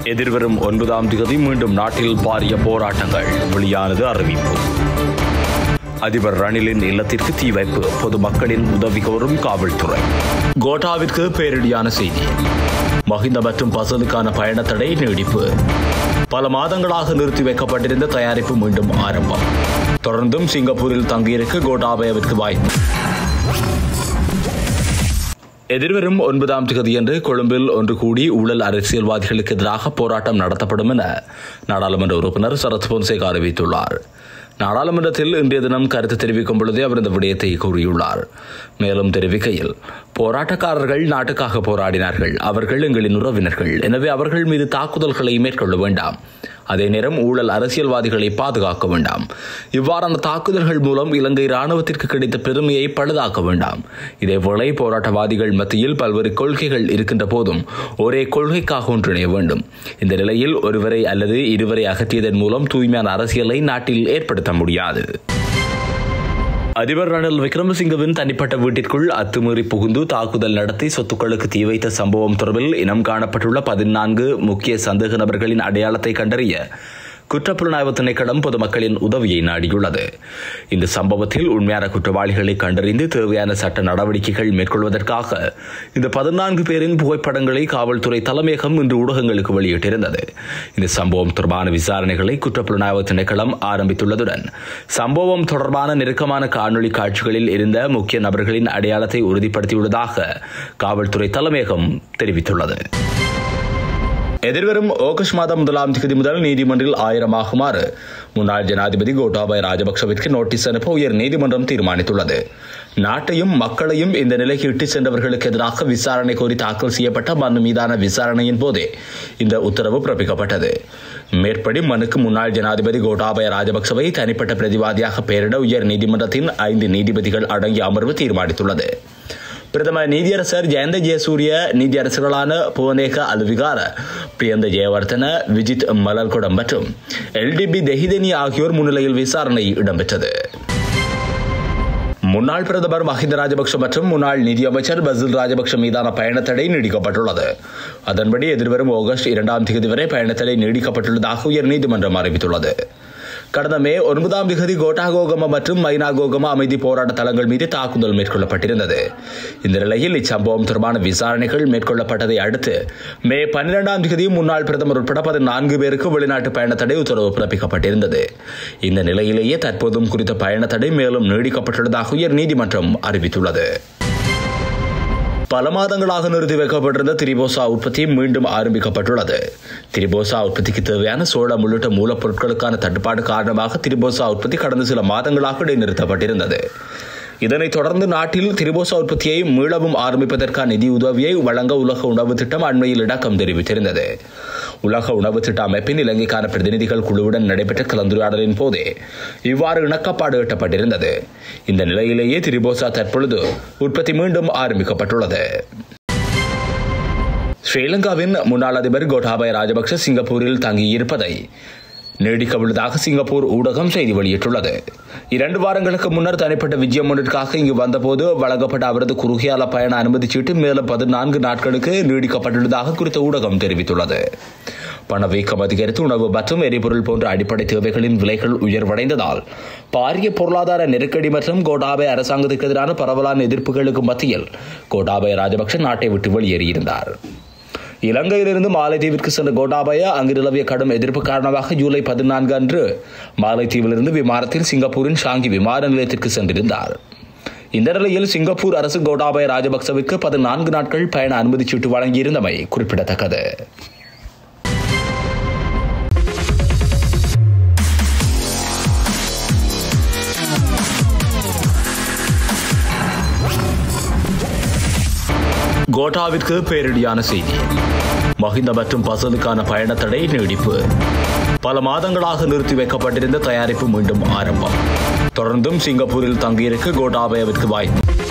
எதிர்வரும் ஒன்பதாம் தேதி மீண்டும் நாட்டில் பாரிய போராட்டங்கள் வெளியானது அறிவிப்பு அதிபர் ரணிலின் இல்லத்திற்கு தீ வைப்பு பொதுமக்களின் உதவி கோரும் காவல்துறை கோட்டாவிற்கு பேரிடியான செய்தி மஹிந்த மற்றும் பசலுக்கான பயணத்தடை நீடிப்பு பல மாதங்களாக நிறுத்தி வைக்கப்பட்டிருந்த தயாரிப்பு மீண்டும் ஆரம்பம் தொடர்ந்தும் சிங்கப்பூரில் தங்கியிருக்க கோட்டாபயவிற்கு வாய்ப்பு எதிர்வரும் ஒன்பதாம் தேதியன்று கொழும்பில் ஒன்று கூடி ஊழல் அரசியல்வாதிகளுக்கு எதிராக போராட்டம் நடத்தப்படும் என நாடாளுமன்ற உறுப்பினர் சரத் பொன்சேகா அறிவித்துள்ளார் நாடாளுமன்றத்தில் இன்றைய தினம் கருத்து தெரிவிக்கும் பொழுதே அவர் இந்த விடயத்தை கூறியுள்ளார் மேலும் தெரிவிக்கையில் போராட்டக்காரர்கள் நாட்டுக்காக போராடினார்கள் அவர்கள் எங்களின் உறவினர்கள் எனவே அவர்கள் மீது தாக்குதல்களை மேற்கொள்ள வேண்டாம் அதே நேரம் ஊழல் அரசியல்வாதிகளை பாதுகாக்க வேண்டாம் இவ்வாறான தாக்குதல்கள் மூலம் இலங்கை ராணுவத்திற்கு கிடைத்த பெருமையை பழுதாக்க வேண்டாம் இதேவேளை போராட்டவாதிகள் மத்தியில் பல்வேறு கொள்கைகள் இருக்கின்ற போதும் ஒரே கொள்கைக்காக ஒன்றிணைய வேண்டும் இந்த நிலையில் ஒருவரை அல்லது இருவரை அகற்றியதன் மூலம் தூய்மையான அரசியலை நாட்டில் ஏற்படுத்த முடியாது அதிபர் ரணில் விக்ரமசிங்கவின் தனிப்பட்ட வீட்டிற்குள் அத்துமீறி புகுந்து தாக்குதல் நடத்தி சொத்துக்களுக்கு தீ வைத்த சம்பவம் தொடர்பில் இனம் காணப்பட்டுள்ள பதினான்கு முக்கிய சந்தேக நபர்களின் அடையாளத்தை கண்டறிய குற்றப்புலனாய்வு திணைக்களம் பொதுமக்களின் உதவியை நாடியுள்ளது இந்த சம்பவத்தில் உண்மையான குற்றவாளிகளை கண்டறிந்து தேவையான சட்ட நடவடிக்கைகள் மேற்கொள்வதற்காக இந்த பதினான்கு பேரின் புகைப்படங்களை காவல்துறை தலைமையகம் இன்று ஊடகங்களுக்கு வெளியிட்டிருந்தது இந்த சம்பவம் தொடர்பான விசாரணைகளை குற்றப்புலனாய்வு திணைக்களம் ஆரம்பித்துள்ளதுடன் சம்பவம் தொடர்பான நெருக்கமான காணொலி காட்சிகளில் இருந்த முக்கிய நபர்களின் அடையாளத்தை உறுதிப்படுத்தியுள்ளதாக காவல்துறை தலைமையகம் தெரிவித்துள்ளது எதிர்வரும் ஆகஸ்ட் மாதம் முதலாம் தேதி முதல் நீதிமன்றில் ஆயிரமாகுமாறு முன்னாள் ஜனாதிபதி கோட்டாபய ராஜபக்சவிற்கு நோட்டீஸ் அனுப்ப உயர் நீதிமன்றம் தீர்மானித்துள்ளது நாட்டையும் மக்களையும் இந்த நிலைக்கு இட்டுச் சென்றவர்களுக்கு எதிராக விசாரணை கோரி தாக்கல் செய்யப்பட்ட மனு மீதான விசாரணையின் போதே இந்த உத்தரவு பிறப்பிக்கப்பட்டது மேற்படி மனுக்கு முன்னாள் ஜனாதிபதி கோட்டாபய ராஜபக்சவை தனிப்பட்ட பிரதிவாதியாக பெயரிட உயர் நீதிமன்றத்தின் ஐந்து நீதிபதிகள் அடங்கிய அமர்வு தீர்மானித்துள்ளது பிரதமர் நீதியரசர் ஜெயந்த ஜெயசூரிய நீதியரசர்களான புவனேக அலுவிகார பிரியந்த ஜெயவர்தன விஜித் மலர்கொடம் மற்றும் எல்டிபி தெஹிதனி ஆகியோர் முன்னிலையில் விசாரணை இடம்பெற்றது முன்னாள் பிரதமர் மஹிந்த ராஜபக்ஷ மற்றும் முன்னாள் நிதியமைச்சர் பசில் ராஜபக்ஷ மீதான பயணத்தடை நீடிக்கப்பட்டுள்ளது அதன்படி எதிர்வரும் ஆகஸ்ட் இரண்டாம் தேதி வரை பயணத்தடை நீடிக்கப்பட்டுள்ளதாக உயர்நீதிமன்றம் அறிவித்துள்ளது கடந்த மே ஒன்பதாம் திகதி கோட்டாகோகம மற்றும் மைனாகோகம அமைதி போராட்ட தளங்கள் மீது தாக்குதல் மேற்கொள்ளப்பட்டிருந்தது இந்த நிலையில் இச்சம்பவம் தொடர்பான விசாரணைகள் மேற்கொள்ளப்பட்டதை அடுத்து மே பன்னிரெண்டாம் திகதி முன்னாள் பிரதமர் உட்பட பதினான்கு பேருக்கு வெளிநாட்டு பயணத்தடை உத்தரவு பிறப்பிக்கப்பட்டிருந்தது இந்த நிலையிலேயே தற்போதும் குறித்த பயணத்தடை மேலும் நீடிக்கப்பட்டுள்ளதாக உயர் நீதிமன்றம் அறிவித்துள்ளது பல மாதங்களாக நிறுத்தி வைக்கப்பட்டிருந்த திரிபோசா உற்பத்தி மீண்டும் ஆரம்பிக்கப்பட்டுள்ளது திரிபோசா உற்பத்திக்கு தேவையான சோளம் உள்ளிட்ட மூலப்பொருட்களுக்கான தட்டுப்பாடு காரணமாக திரிபோசா உற்பத்தி கடந்த சில மாதங்களாக இடைநிறுத்தப்பட்டிருந்தது இதனைத் தொடர்ந்து நாட்டில் திரிபோசா உற்பத்தியை மீளவும் ஆரம்பிப்பதற்கான நிதி உதவியை வழங்க உலக உணவு திட்டம் அண்மையில் இணக்கம் தெரிவித்திருந்தது உலக உணவு திட்ட அமைப்பின் இலங்கைக்கான பிரதிநிதிகள் குழுவுடன் நடைபெற்ற கலந்துரையாடலின் போதே இவ்வாறு இணக்கப்பாடு எட்டப்பட்டிருந்தது இந்த நிலையிலேயே திரிபோசா தற்பொழுது உற்பத்தி மீண்டும் ஆரம்பிக்கப்பட்டுள்ளது ஸ்ரீலங்காவின் முன்னாள் அதிபர் கோட்டாபய ராஜபக்ஷ சிங்கப்பூரில் தங்கியிருப்பதை நீடிக்க உள்ளதாக சிங்கப்பூர் ஊடகம் செய்தி வெளியிட்டுள்ளது இரண்டு வாரங்களுக்கு முன்னர் தனிப்பட்ட விஜயம் ஒன்றிற்காக இங்கு வந்தபோது வழங்கப்பட்ட அவரது குறுகியால பயண அனுமதி சீட்டு மேலும் பதினான்கு நாட்களுக்கு நீடிக்கப்பட்டுள்ளதாக குறித்த ஊடகம் தெரிவித்துள்ளது பணவீக்கம் அதிகரித்து உணவு மற்றும் எரிபொருள் போன்ற அடிப்படை தேவைகளின் விலைகள் உயர்வடைந்ததால் பாரிய பொருளாதார நெருக்கடி மற்றும் கோட்டாபய அரசாங்கத்துக்கு எதிரான பரவலான எதிர்ப்புகளுக்கு மத்தியில் கோட்டாபய ராஜபக்ஷ நாட்டை விட்டு வெளியேறியிருந்தார் இலங்கையிலிருந்து மாலைத்தீவிற்கு சென்ற கோட்டாபய அங்கு நிலவிய கடும் எதிர்ப்பு காரணமாக ஜூலை பதினான்கு அன்று மாலைத்தீவிலிருந்து விமானத்தில் சிங்கப்பூரின் ஷாங்கி விமான நிலையத்திற்கு சென்றிருந்தார் இந்த நிலையில் சிங்கப்பூர் அரசு கோட்டாபய ராஜபக்சவிற்கு பதினான்கு நாட்கள் பயண அனுமதி சீட்டு வழங்கியிருந்தமை குறிப்பிடத்தக்கது கோட்டாவிற்கு பேரிடியான செய்தி மஹிந்த மற்றும் பசலுக்கான பயணத்தடை நீடிப்பு பல மாதங்களாக நிறுத்தி வைக்கப்பட்டிருந்த தயாரிப்பு மீண்டும் ஆரம்பம் தொடர்ந்தும் சிங்கப்பூரில் தங்கியிருக்க கோட்டாபயவிற்கு வாய்ப்பு